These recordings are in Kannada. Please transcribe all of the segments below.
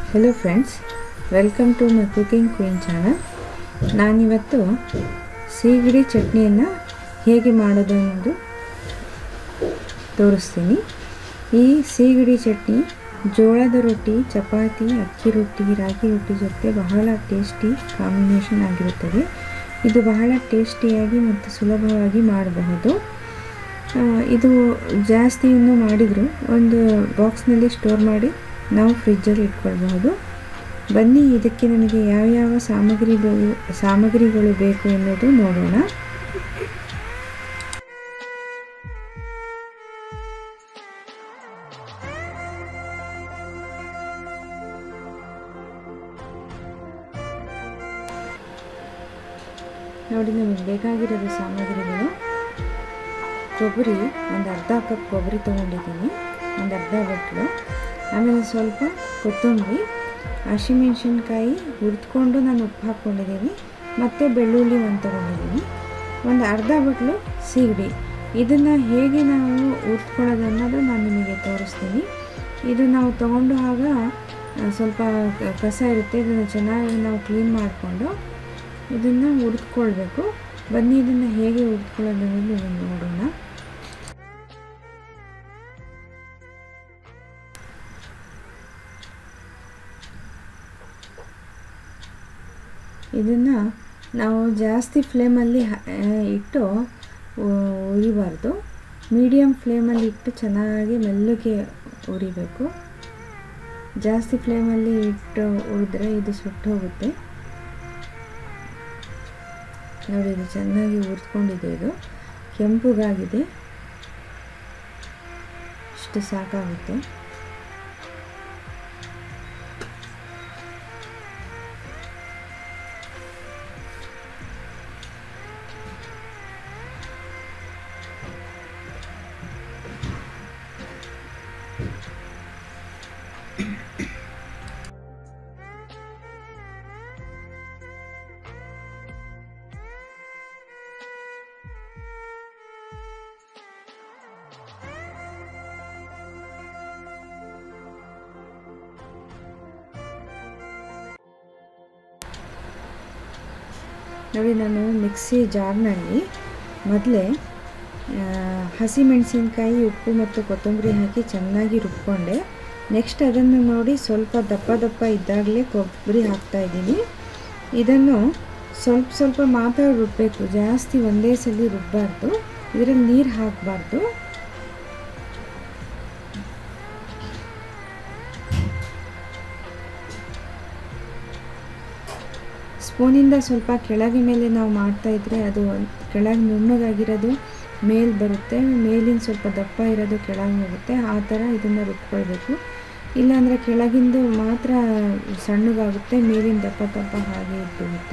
hello friends welcome to my cooking queen channel ನಾನಿವತ್ತು ಸೀಗಡಿ ಚಟ್ನಿಯನ್ನು ಹೇಗೆ ಮಾಡೋದು ಅನ್ನೋದು ತೋರಿಸ್ತೀನಿ ಈ ಸೀಗಡಿ ಚಟ್ನಿ ಜೋಳದ ರೊಟ್ಟಿ ಚಪಾತಿ ಅಕ್ಕಿ ರೊಟ್ಟಿ ರಾಗಿ ರೊಟ್ಟಿ ಜೊತೆ ಬಹಳ ಟೇಸ್ಟಿ ಕಾಂಬಿನೇಷನ್ ಆಗಿರುತ್ತದೆ ಇದು ಬಹಳ ಟೇಸ್ಟಿಯಾಗಿ ಮತ್ತು ಸುಲಭವಾಗಿ ಮಾಡಬಹುದು ಆ, ಇದು ಜಾಸ್ತಿ ಇನ್ನೂ ಮಾಡಿದರೂ ಒಂದು ಬಾಕ್ಸ್ನಲ್ಲಿ ಸ್ಟೋರ್ ಮಾಡಿ ನಾವು ಫ್ರಿಜ್ಜಲ್ಲಿ ಇಟ್ಕೊಳ್ಬಹುದು ಬನ್ನಿ ಇದಕ್ಕೆ ನಮಗೆ ಯಾವ್ಯಾವ ಸಾಮಗ್ರಿಗಳು ಸಾಮಗ್ರಿಗಳು ಬೇಕು ಎನ್ನುವುದು ನೋಡೋಣ ನೋಡಿ ನಮಗೆ ಬೇಕಾಗಿರೋದು ಸಾಮಗ್ರಿಗಳು ಕೊಬ್ಬರಿ ಒಂದು ಅರ್ಧ ಕಪ್ ಕೊಬ್ಬರಿ ತೊಗೊಂಡಿದ್ದೀನಿ ಒಂದು ಅರ್ಧ ಬಟ್ಲು ಆಮೇಲೆ ಸ್ವಲ್ಪ ಕೊತ್ತಂಬರಿ ಹಸಿಮೆಣ್ಸಿನ್ಕಾಯಿ ಹುರಿದ್ಕೊಂಡು ನಾನು ಉಪ್ಪು ಹಾಕ್ಕೊಂಡಿದ್ದೀನಿ ಮತ್ತು ಬೆಳ್ಳುಳ್ಳಿ ಒಂದು ತೊಗೊಂಡಿದ್ದೀನಿ ಒಂದು ಅರ್ಧ ಬಟ್ಲು ಸೀಗಡಿ ಇದನ್ನು ಹೇಗೆ ನಾವು ಹುರ್ಕೊಳ್ಳೋದು ಅನ್ನೋದು ನಾನು ನಿಮಗೆ ತೋರಿಸ್ತೀನಿ ಇದು ನಾವು ತೊಗೊಂಡು ಆಗ ಆ, ಸ್ವಲ್ಪ ಕ- ಕಸ ಇರುತ್ತೆ ಇದನ್ನು ಚೆನ್ನಾಗಿ ನಾವು ಕ್ಲೀನ್ ಮಾಡಿಕೊಂಡು ಇದನ್ನು ಹುರಿದ್ಕೊಳ್ಬೇಕು ಬನ್ನಿ ಇದನ್ನು ಹೇಗೆ ಹುರಿದ್ಕೊಳ್ಳೋದು ಅನ್ನೋದು ನೀವು ನೋಡೋಣ ಇದನ್ನು ನಾವು ಜಾಸ್ತಿ ಫ್ಲೇಮಲ್ಲಿ ಹ- ಆ, ಇಟ್ಟು ಉ- ಉರಿಬಾರ್ದು ಮೀಡಿಯಮ್ ಫ್ಲೇಮಲ್ಲಿ ಇಟ್ಟು ಚೆನ್ನಾಗಿ ಮೆಲ್ಲಗೆ ಉರಿಬೇಕು ಜಾಸ್ತಿ ಫ್ಲೇಮಲ್ಲಿ ಇಟ್ಟು ಉರಿದ್ರೆ ಇದು ಸುಟ್ಟು ಹೋಗುತ್ತೆ ನೋಡಿ ಇದು ಚೆನ್ನಾಗಿ ಹುರಿದ್ಕೊಂಡಿದೆ ಇದು ಕೆಂಪುಗಾಗಿದೆ ಇಷ್ಟು ಸಾಕಾಗುತ್ತೆ ನೋಡಿ ನಾನು ಮಿಕ್ಸಿ ಜಾರ್ನಲ್ಲಿ ಮೊದಲೇ ಹಸಿಮೆಣಸಿನ್ಕಾಯಿ ಉಪ್ಪು ಮತ್ತು ಕೊತ್ತಂಬರಿ ಹಾಕಿ ಚೆನ್ನಾಗಿ ರುಬ್ಕೊಂಡೆ ನೆಕ್ಸ್ಟ್ ಅದನ್ನು ನೋಡಿ ಸ್ವಲ್ಪ ದಪ್ಪ ದಪ್ಪ ಇದ್ದಾಗಲೇ ಕೊಬ್ಬರಿ ಹಾಕ್ತಾ ಇದ್ದೀನಿ ಇದನ್ನು ಸ್ವಲ್ಪ ಸ್ವಲ್ಪ ಮಾತ್ರ ರುಬ್ಬಬೇಕು ಜಾಸ್ತಿ ಒಂದೇ ಸಲ ರುಬ್ಬಾರ್ದು ಇದರಲ್ಲಿ ನೀರು ಹಾಕಬಾರ್ದು ಸ್ಪೂನಿಂದ ಸ್ವಲ್ಪ ಕೆಳಗೆ ಮೇಲೆ ನಾವು ಮಾಡ್ತಾ ಇದ್ರೆ ಅದು ಒಂದ್- ಕೆಳಗೆ ನುಣ್ಣಗಾಗಿರೋದು ಮೇಲ್ ಬರುತ್ತೆ ಮೇಲಿನ ಸ್ವಲ್ಪ ದಪ್ಪ ಇರೋದು ಕೆಳಗೆ ಹೋಗುತ್ತೆ ಆ ಥರ ಇದನ್ನು ರುಬ್ಕೊಳ್ಬೇಕು ಇಲ್ಲಾಂದರೆ ಕೆಳಗಿಂದು ಮಾತ್ರ ಸಣ್ಣಗಾಗುತ್ತೆ ಮೇಲಿನ ದಪ್ಪ ದಪ್ಪ ಹಾಗೆ ಇದ್ಬಿಡುತ್ತೆ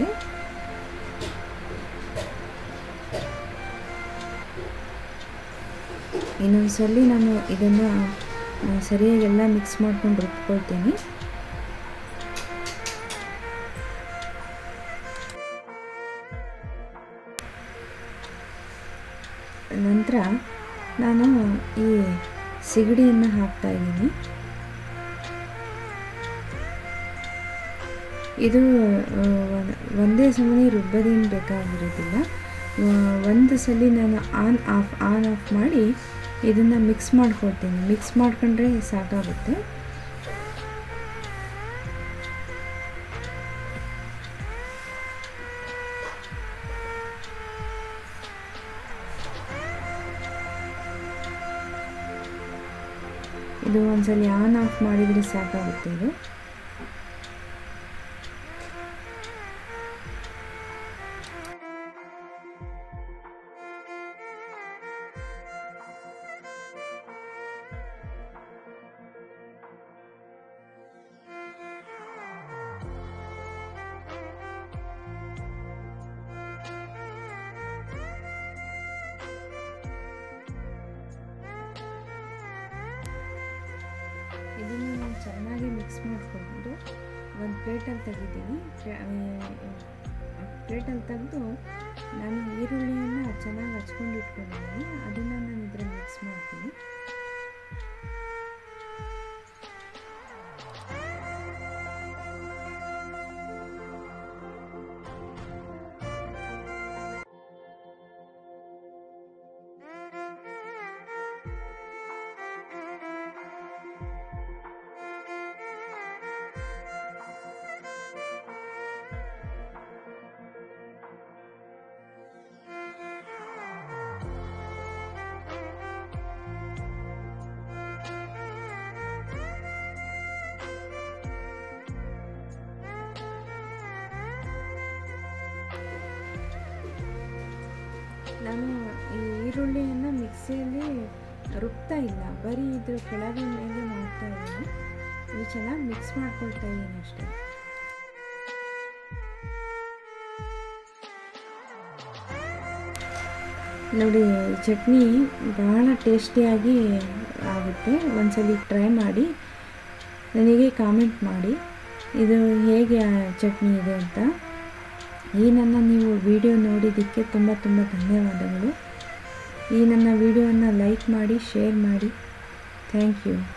ಇನ್ನೊಂದು ಸಲ ನಾನು ಇದನ್ನು ಸರಿಯಾಗಿ ಎಲ್ಲ ಮಿಕ್ಸ್ ಮಾಡ್ಕೊಂಡು ರುಬ್ಕೊಳ್ತೀನಿ ನಂತರ ನಾನು ಈ ಸಿಗಡಿಯನ್ನು ಹಾಕ್ತಾ ಇದ್ದೀನಿ ಇದು ಆ, ಒಂದ್- ಒಂದೇ ಸಮನೆ ರುಬ್ಬೋದೇನು ಬೇಕಾಗಿರೋದಿಲ್ಲ ಆ, ಒಂದು ಸಲ ನಾನು ಆನ್ ಆಫ್ ಆನ್ ಆಫ್ ಮಾಡಿ ಇದನ್ನು ಮಿಕ್ಸ್ ಮಾಡ್ಕೊಳ್ತೀನಿ ಮಿಕ್ಸ್ ಮಾಡ್ಕೊಂಡ್ರೆ ಸಾಕಾಗುತ್ತೆ ಇದು ಒಂದ್ಸಲಿ ಆನ್ ಆಫ್ ಮಾಡಿದರೆ ಸಾಕಾಗುತ್ತೆ ಇದು ಇದನ್ನು ನಾನು ಚೆನ್ನಾಗಿ ಮಿಕ್ಸ್ ಮಾಡಿಕೊಂಡು ಒಂದು ಪ್ಲೇಟಲ್ಲಿ ತೆಗಿದ್ದೀನಿ ಪ್ಲೇಟಲ್ಲಿ ತೆಗೆದು ನಾನು ಈರುಳ್ಳಿಯನ್ನು ಚೆನ್ನಾಗಿ ಹಚ್ಕೊಂಡು ಇಟ್ಕೊಂಡಿದ್ದೀನಿ ಅದನ್ನು ನಾನು ಇದರಲ್ಲಿ ಮಿಕ್ಸ್ ಮಾಡ್ತೀನಿ ನಾನು ಈ ಈರುಳ್ಳಿಯನ್ನು ಮಿಕ್ಸಿಯಲ್ಲಿ ರುಬ್ತಾ ಇಲ್ಲ ಬರೀ ಇದ್ರ ಕೆಳಗೆ ಮೇಲೆ ಮಾಡ್ತಾ ಇದ್ದೀನಿ ಇದು ಚೆನ್ನಾಗಿ ಮಿಕ್ಸ್ ಮಾಡ್ಕೊಳ್ತಾ ಇದ್ದೀನಿ ಅಷ್ಟೇ ನೋಡಿ ಚಟ್ನಿ ಬಹಳ ಟೇಸ್ಟಿಯಾಗಿ ಆಗುತ್ತೆ ಒಂದ್ಸಲಿ ಟ್ರೈ ಮಾಡಿ ನನಗೆ ಕಾಮೆಂಟ್ ಮಾಡಿ ಇದು ಹೇಗೆ ಆ ಚಟ್ನಿ ಇದೆ ಅಂತ ಈ ನನ್ನ ನೀವು ವಿಡಿಯೋ ನೋಡಿದ್ದಕ್ಕೆ ತುಂಬ ತುಂಬ ಧನ್ಯವಾದಗಳು ಈ ನನ್ನ ವಿಡಿಯೋವನ್ನು ಲೈಕ್ ಮಾಡಿ ಶೇರ್ ಮಾಡಿ ಥ್ಯಾಂಕ್ ಯು